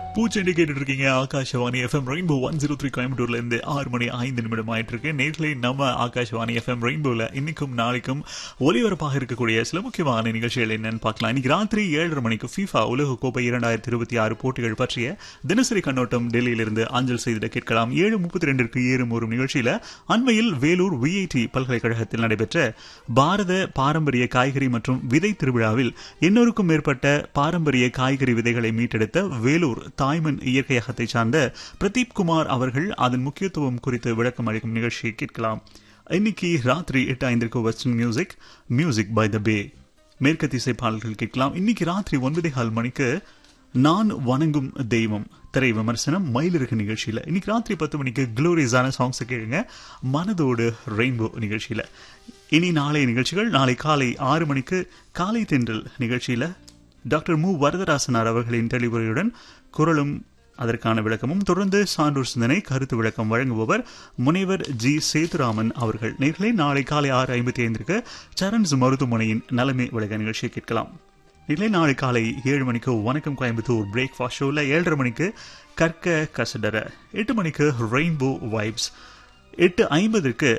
பூச்செண்டி கேட்டுட்டு இருக்கீங்க Akashvani FM rainbow one zero three கோயம்புத்தூர்ல இருந்து ஆறு மணி ஐந்து நிமிடம் ஆயிட்டு இருக்கு நேர்களை நம்ம ஆகாஷவாணி எஃப்எம் ரெயின்போல இன்னைக்கும் நாளைக்கும் ஒலிபரப்பாக இருக்கக்கூடிய சில முக்கியமான நிகழ்ச்சிகள் என்னன்னு பார்க்கலாம் இன்னைக்கு ராத்திரி ஏழரை மணிக்கு ஃபீஃபா உலக கோப்பை இரண்டாயிரத்தி இருபத்தி ஆறு போட்டிகள் பற்றிய தினசரி கண்ணோட்டம் டெல்லியிலிருந்து அஞ்சல் செய்திட கேட்கலாம் ஏழு முப்பத்தி ரெண்டிற்கு ஏறும் ஒரு நிகழ்ச்சியில அண்மையில் வேலூர் விஐடி பல்கலைக்கழகத்தில் நடைபெற்ற பாரத பாரம்பரிய காய்கறி மற்றும் விதை திருவிழாவில் எண்ணூறுக்கும் மேற்பட்ட பாரம்பரிய காய்கறி விதைகளை மீட்டெடுத்த வேலூர் தாய்மன் இயற்கையகத்தை சார்ந்த பிரதீப் குமார் அவர்கள் அதன் முக்கியத்துவம் குறித்து விளக்கம் அளிக்கும் நிகழ்ச்சியை கேட்கலாம் இன்னைக்கு ராத்திரி எட்டு ஐந்திற்கு western music music by the bay மேற்கத்திசை பாடல்கள் கேட்கலாம் இன்னைக்கு ராத்திரி ஒன்பதே கால் மணிக்கு நான் வணங்கும் தெய்வம் திரை விமர்சனம் மயிலிருக்கு நிகழ்ச்சியில் இன்னைக்கு ராத்திரி பத்து மணிக்கு குளோரியஸான சாங்ஸ் கேளுங்க மனதோடு ரெயின்போ நிகழ்ச்சியில் இனி நாளைய நிகழ்ச்சிகள் நாளை காலை ஆறு மணிக்கு காலை தென்றல் நிகழ்ச்சியில் டாக்டர் மு வரதராசனார் அவர்களின் தெளிவுரையுடன் குரலும் அதற்கான விளக்கமும் தொடர்ந்து சான்றோர் சிந்தனை கருத்து விளக்கம் வழங்குபவர் முனைவர் ஜி சேதுராமன் அவர்கள் நேர்களே நாளை காலை ஆறு ஐம்பத்தி ஐந்திற்கு சரண்ஸ் மருத்துவமனையின் நலமே விளக்க நிகழ்ச்சியை கேட்கலாம் இல்லை நாளை காலை ஏழு மணிக்கு வணக்கம் கோயம்புத்தூர் பிரேக்ஃபாஸ்ட் ஷோவில் ஏழரை மணிக்கு கற்க கசடர எட்டு மணிக்கு ரெயின்போ வைப்ஸ் எட்டு ஐம்பதுக்கு